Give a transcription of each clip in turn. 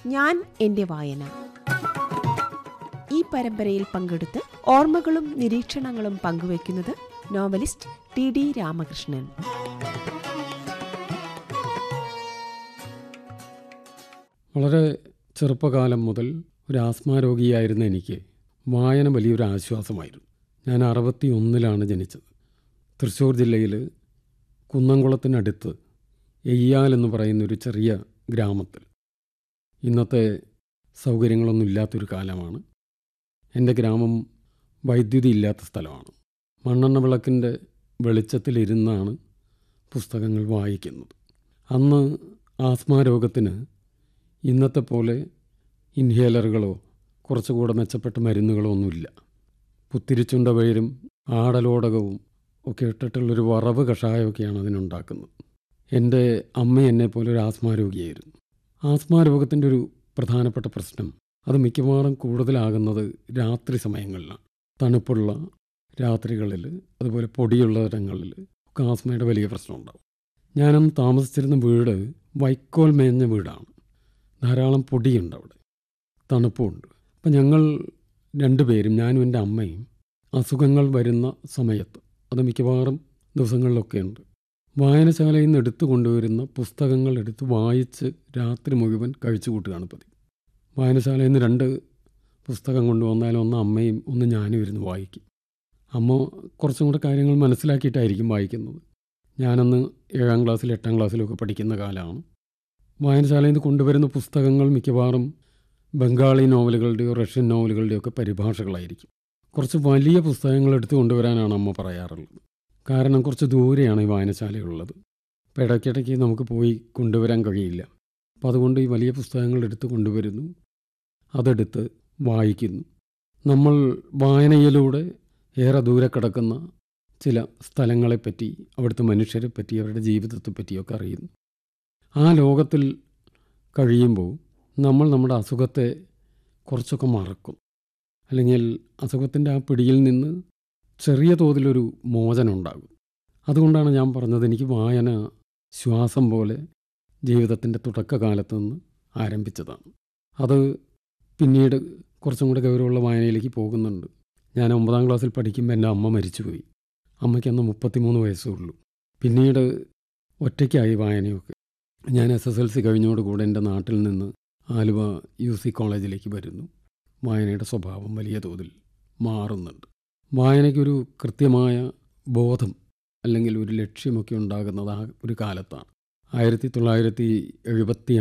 ഞാൻ എന്റെ വായന ഈ പരമ്പരയിൽ പങ്കെടുത്ത് ഓർമ്മകളും നിരീക്ഷണങ്ങളും പങ്കുവയ്ക്കുന്നത് നോവലിസ്റ്റ് ടി ഡി രാമകൃഷ്ണൻ വളരെ ചെറുപ്പകാലം മുതൽ ഒരു ആസ്മാ രോഗിയായിരുന്ന എനിക്ക് വായന വലിയൊരു ആശ്വാസമായിരുന്നു ഞാൻ അറുപത്തി ഒന്നിലാണ് ജനിച്ചത് തൃശ്ശൂർ ജില്ലയിൽ കുന്നംകുളത്തിനടുത്ത് എയ്യാൽ എന്ന് പറയുന്ന ഒരു ചെറിയ ഗ്രാമത്തിൽ ഇന്നത്തെ സൗകര്യങ്ങളൊന്നും ഇല്ലാത്തൊരു കാലമാണ് എൻ്റെ ഗ്രാമം വൈദ്യുതി ഇല്ലാത്ത സ്ഥലമാണ് മണ്ണെണ്ണ വിളക്കിൻ്റെ വെളിച്ചത്തിലിരുന്നാണ് പുസ്തകങ്ങൾ വായിക്കുന്നത് അന്ന് ആസ്മാ രോഗത്തിന് ഇന്നത്തെ പോലെ ഇൻഹേലറുകളോ കുറച്ചുകൂടെ മെച്ചപ്പെട്ട മരുന്നുകളോ ഒന്നുമില്ല പുത്തിരിച്ചുണ്ട വേരും ആടലോടകവും ഒക്കെ ഇട്ടിട്ടുള്ളൊരു വറവ് കഷായമൊക്കെയാണ് അതിനുണ്ടാക്കുന്നത് എൻ്റെ അമ്മ എന്നെ പോലെ ഒരു ആസ്മാ രോഗിയായിരുന്നു ആസ്മാ രോഗത്തിൻ്റെ ഒരു പ്രധാനപ്പെട്ട പ്രശ്നം അത് മിക്കവാറും കൂടുതലാകുന്നത് രാത്രി സമയങ്ങളിലാണ് തണുപ്പുള്ള രാത്രികളിൽ അതുപോലെ പൊടിയുള്ള ഇടങ്ങളിൽ ഒക്കെ ആസ്മയുടെ വലിയ പ്രശ്നമുണ്ടാവും ഞാനന്ന് താമസിച്ചിരുന്ന വീട് വൈക്കോൽ മേഞ്ഞ വീടാണ് ധാരാളം പൊടിയുണ്ട് അവിടെ തണുപ്പുമുണ്ട് അപ്പം ഞങ്ങൾ രണ്ടുപേരും ഞാനും എൻ്റെ അമ്മയും അസുഖങ്ങൾ വരുന്ന സമയത്ത് അത് മിക്കവാറും ദിവസങ്ങളിലൊക്കെ ഉണ്ട് വായനശാലയിൽ നിന്ന് എടുത്തു കൊണ്ടുവരുന്ന പുസ്തകങ്ങൾ എടുത്ത് വായിച്ച് രാത്രി മുഴുവൻ കഴിച്ചു കൂട്ടുകയാണ് പതിവ് വായനശാലയിൽ നിന്ന് രണ്ട് പുസ്തകം കൊണ്ടുവന്നാൽ ഒന്ന് അമ്മയും ഒന്ന് ഞാനും ഇരുന്ന് വായിക്കും അമ്മ കുറച്ചും കൂടെ കാര്യങ്ങൾ മനസ്സിലാക്കിയിട്ടായിരിക്കും വായിക്കുന്നത് ഞാനന്ന് ഏഴാം ക്ലാസ്സിൽ എട്ടാം ക്ലാസ്സിലൊക്കെ പഠിക്കുന്ന കാലമാണ് വായനശാലയിൽ നിന്ന് കൊണ്ടുവരുന്ന പുസ്തകങ്ങൾ മിക്കവാറും ബംഗാളി നോവലുകളുടെയോ റഷ്യൻ നോവലുകളുടെയോ ഒക്കെ പരിഭാഷകളായിരിക്കും കുറച്ച് വലിയ പുസ്തകങ്ങൾ എടുത്തു കൊണ്ടുവരാനാണ് അമ്മ പറയാറുള്ളത് കാരണം കുറച്ച് ദൂരെയാണ് ഈ വായനശാലയുള്ളത് അപ്പോൾ ഇടയ്ക്കിടയ്ക്ക് നമുക്ക് പോയി കൊണ്ടുവരാൻ കഴിയില്ല അപ്പം അതുകൊണ്ട് ഈ വലിയ പുസ്തകങ്ങൾ എടുത്ത് കൊണ്ടുവരുന്നു അതെടുത്ത് വായിക്കുന്നു നമ്മൾ വായനയിലൂടെ ഏറെ ദൂരെ കിടക്കുന്ന ചില സ്ഥലങ്ങളെപ്പറ്റി അവിടുത്തെ മനുഷ്യരെ പറ്റി അവരുടെ ജീവിതത്തെ പറ്റിയൊക്കെ അറിയുന്നു ആ ലോകത്തിൽ കഴിയുമ്പോൾ നമ്മൾ നമ്മുടെ അസുഖത്തെ കുറച്ചൊക്കെ മറക്കും അല്ലെങ്കിൽ അസുഖത്തിൻ്റെ ആ പിടിയിൽ നിന്ന് ചെറിയ തോതിലൊരു മോചനം ഉണ്ടാകും അതുകൊണ്ടാണ് ഞാൻ പറഞ്ഞത് എനിക്ക് വായന ശ്വാസം പോലെ ജീവിതത്തിൻ്റെ തുടക്കകാലത്ത് നിന്ന് ആരംഭിച്ചതാണ് അത് പിന്നീട് കുറച്ചും കൂടെ ഗൗരവമുള്ള വായനയിലേക്ക് പോകുന്നുണ്ട് ഞാൻ ഒമ്പതാം ക്ലാസ്സിൽ പഠിക്കുമ്പോൾ എൻ്റെ അമ്മ മരിച്ചുപോയി അമ്മയ്ക്ക് അന്ന് മുപ്പത്തിമൂന്ന് വയസ്സേ ഉള്ളൂ പിന്നീട് ഒറ്റയ്ക്കായി വായനയൊക്കെ ഞാൻ എസ് എസ് എൽ സി കഴിഞ്ഞോടുകൂടെ എൻ്റെ നാട്ടിൽ നിന്ന് ആലുവ യു സി കോളേജിലേക്ക് വരുന്നു വായനയുടെ സ്വഭാവം വലിയ തോതിൽ മാറുന്നുണ്ട് വായനയ്ക്കൊരു കൃത്യമായ ബോധം അല്ലെങ്കിൽ ഒരു ലക്ഷ്യമൊക്കെ ഉണ്ടാകുന്നത് ആ ഒരു കാലത്താണ് ആയിരത്തി തൊള്ളായിരത്തി എഴുപത്തി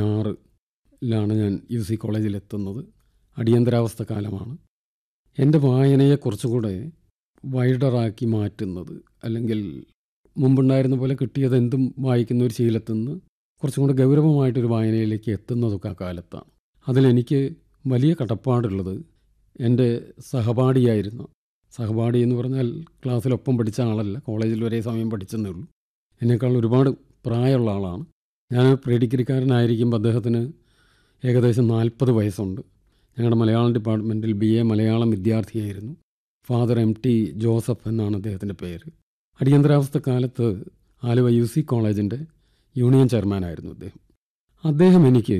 ആറിലാണ് ഞാൻ യു സി കോളേജിലെത്തുന്നത് അടിയന്തരാവസ്ഥ കാലമാണ് എൻ്റെ വായനയെ കുറച്ചുകൂടെ വൈഡറാക്കി മാറ്റുന്നത് അല്ലെങ്കിൽ മുമ്പുണ്ടായിരുന്ന പോലെ കിട്ടിയത് എന്തും വായിക്കുന്ന ഒരു ശീലത്തിൽ നിന്ന് കുറച്ചും കൂടെ ഗൗരവമായിട്ടൊരു വായനയിലേക്ക് എത്തുന്നതൊക്കെ ആ കാലത്താണ് അതിലെനിക്ക് വലിയ കടപ്പാടുള്ളത് എൻ്റെ സഹപാഠിയായിരുന്ന സഹപാഠി എന്ന് പറഞ്ഞാൽ ക്ലാസ്സിലൊപ്പം പഠിച്ച ആളല്ല കോളേജിൽ ഒരേ സമയം പഠിച്ചെന്നേ ഉള്ളൂ എന്നേക്കാൾ ഒരുപാട് പ്രായമുള്ള ആളാണ് ഞാൻ പ്രീ ഡിഗ്രിക്കാരനായിരിക്കുമ്പോൾ അദ്ദേഹത്തിന് ഏകദേശം നാൽപ്പത് വയസ്സുണ്ട് ഞങ്ങളുടെ മലയാളം ഡിപ്പാർട്ട്മെൻറ്റിൽ ബി എ മലയാളം വിദ്യാർത്ഥിയായിരുന്നു ഫാദർ എം ടി ജോസഫ് എന്നാണ് അദ്ദേഹത്തിൻ്റെ പേര് അടിയന്തരാവസ്ഥ കാലത്ത് ആലുവ യു സി കോളേജിൻ്റെ യൂണിയൻ ചെയർമാനായിരുന്നു അദ്ദേഹം അദ്ദേഹം എനിക്ക്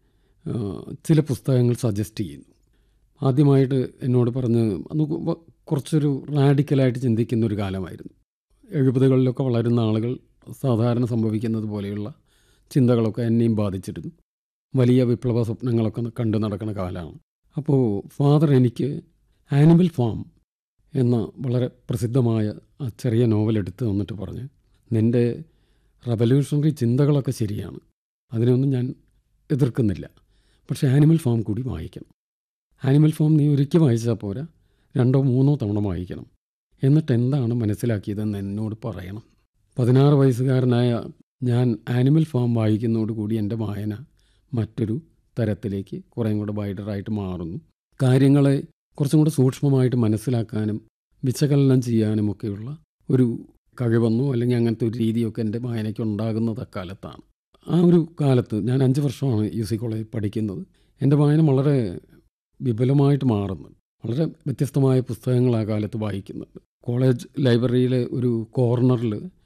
ആ, ചില പുസ്തകങ്ങൾ സജസ്റ്റ് ചെയ്യുന്നു ആദ്യമായിട്ട് എന്നോട് പറഞ്ഞ് അന്ന് കു- കുറച്ചൊരു റാഡിക്കലായിട്ട് ചിന്തിക്കുന്ന ഒരു കാലമായിരുന്നു എഴുപതുകളിലൊക്കെ വളരുന്ന ആളുകൾ സാധാരണ സംഭവിക്കുന്നത് പോലെയുള്ള ചിന്തകളൊക്കെ എന്നെയും ബാധിച്ചിരുന്നു വലിയ വിപ്ലവ സ്വപ്നങ്ങളൊക്കെ കണ്ടു നടക്കുന്ന കാലമാണ് അപ്പോൾ ഫാദർ എനിക്ക് ആനിമൽ ഫാം എന്ന വളരെ പ്രസിദ്ധമായ ആ ചെറിയ നോവൽ എടുത്ത് തന്നിട്ട് പറഞ്ഞ് നിൻ്റെ റവല്യൂഷണറി ചിന്തകളൊക്കെ ശരിയാണ് അതിനൊന്നും ഞാൻ എതിർക്കുന്നില്ല പക്ഷേ ആനിമൽ ഫാം കൂടി വായിക്കണം ആനിമൽ ഫാം നീ ഒരിക്കൽ വായിച്ചാൽ പോരാ രണ്ടോ മൂന്നോ തവണ വായിക്കണം എന്നിട്ട് എന്താണ് മനസ്സിലാക്കിയതെന്ന് എന്നോട് പറയണം പതിനാറ് വയസ്സുകാരനായ ഞാൻ ആനിമൽ ഫാം വായിക്കുന്നതോടുകൂടി എൻ്റെ വായന മറ്റൊരു തരത്തിലേക്ക് കുറേയും കൂടെ വൈഡറായിട്ട് മാറുന്നു കാര്യങ്ങളെ കുറച്ചും കൂടെ സൂക്ഷ്മമായിട്ട് മനസ്സിലാക്കാനും വിശകലനം ചെയ്യാനും ഒക്കെയുള്ള ഒരു കഴിവെന്നോ അല്ലെങ്കിൽ അങ്ങനത്തെ ഒരു രീതിയൊക്കെ എൻ്റെ വായനയ്ക്ക് ഉണ്ടാകുന്നത് അക്കാലത്താണ് ആ ഒരു കാലത്ത് ഞാൻ അഞ്ച് വർഷമാണ് യു സി കോളേജിൽ പഠിക്കുന്നത് എൻ്റെ വായന വളരെ വിപുലമായിട്ട് മാറുന്നുണ്ട് വളരെ വ്യത്യസ്തമായ പുസ്തകങ്ങൾ ആ കാലത്ത് വായിക്കുന്നുണ്ട് കോളേജ് ലൈബ്രറിയിലെ ഒരു കോർണറിൽ